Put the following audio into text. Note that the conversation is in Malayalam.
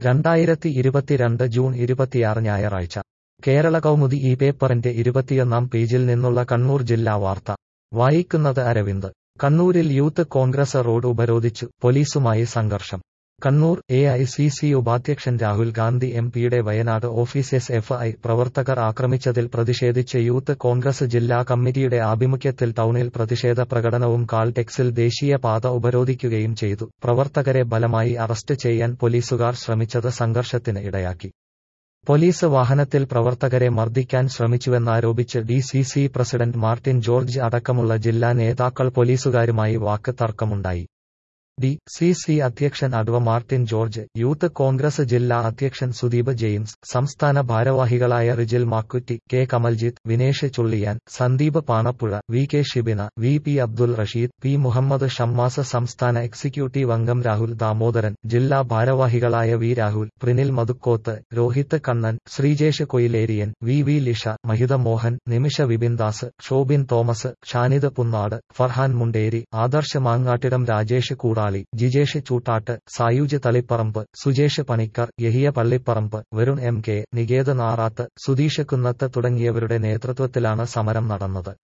രണ്ടായിരത്തി ഇരുപത്തിരണ്ട് ജൂൺ ഇരുപത്തിയാറ് ഞായറാഴ്ച കേരള കൗമുദി ഈ പേപ്പറിന്റെ ഇരുപത്തിയൊന്നാം പേജിൽ നിന്നുള്ള കണ്ണൂർ ജില്ലാ വാർത്ത വായിക്കുന്നത് അരവിന്ദ് കണ്ണൂരിൽ യൂത്ത് കോൺഗ്രസ് റോഡ് ഉപരോധിച്ചു പോലീസുമായി സംഘർഷം Kannur A I C C ഉപാധ്യക്ഷൻ രാഹുൽ ഗാന്ധി എം പിയുടെ Wayanad office S F I പ്രവർത്തകർ ആക്രമിച്ചതിൽ പ്രതിഷേധിച്ച് യൂത്ത് കോൺഗ്രസ് ജില്ലാ കമ്മിറ്റിയുടെ ആഭിമുഖ്യത്തിൽ ടൗണിൽ പ്രതിഷേധ പ്രകടനവും കാൾടെക്സിൽ ദേശീയ പാത ഉപരോധിക്കുകയും ചെയ്തു പ്രവർത്തകരെ ബലമായി അറസ്റ്റ് ചെയ്യാൻ പോലീസുകാർ ശ്രമിച്ചത് സംഘർഷത്തിന് ഇടയാക്കി പോലീസ് വാഹനത്തിൽ പ്രവർത്തകരെ മർദ്ദിക്കാൻ ശ്രമിച്ചുവെന്നാരോപിച്ച് D C C president Martin George അടക്കമുള്ള ജില്ലാ നേതാക്കൾ പോലീസുകാരുമായി വാക്ക് തർക്കമുണ്ടായി ഡി സി സി അധ്യക്ഷൻ അഡ്വ മാർട്ടിൻ ജോർജ് യൂത്ത് കോൺഗ്രസ് ജില്ലാ അധ്യക്ഷൻ സുദീപ് ജെയിംസ് സംസ്ഥാന ഭാരവാഹികളായ Rijil Makkutty K Kamaljith Vinesh Chulliyan Sandeep Panappuzha V K Shibina V P Abdul Rasheed P Muhammed Shammas സംസ്ഥാന എക്സിക്യൂട്ടീവ് അംഗം രാഹുൽ ദാമോദരൻ ജില്ലാ ഭാരവാഹികളായ V Rahul Prinil Madhukkoth Rohith Kannan Sreejesh Koyilerian V V Lisha മഹിത മോഹൻ നിമിഷ വിപിൻദാസ് ഷോബിൻ തോമസ് ഷാനിദ് പുന്നാട് ഫർഹാൻ മുണ്ടേരി ആദർശ് മാങ്ങാട്ടിടം രാജേഷ് കൂടാളി ജിജേഷ് ചൂട്ടാട്ട് സായൂജ് തളിപ്പറമ്പ് സുജേഷ് പണിക്കർ യഹിയ പള്ളിപ്പറമ്പ് വരുൺ എം കെ നികേത് നാറാത്ത് സുധീഷ് കുന്നത്ത് തുടങ്ങിയവരുടെ നേതൃത്വത്തിലാണ് സമരം നടന്നത്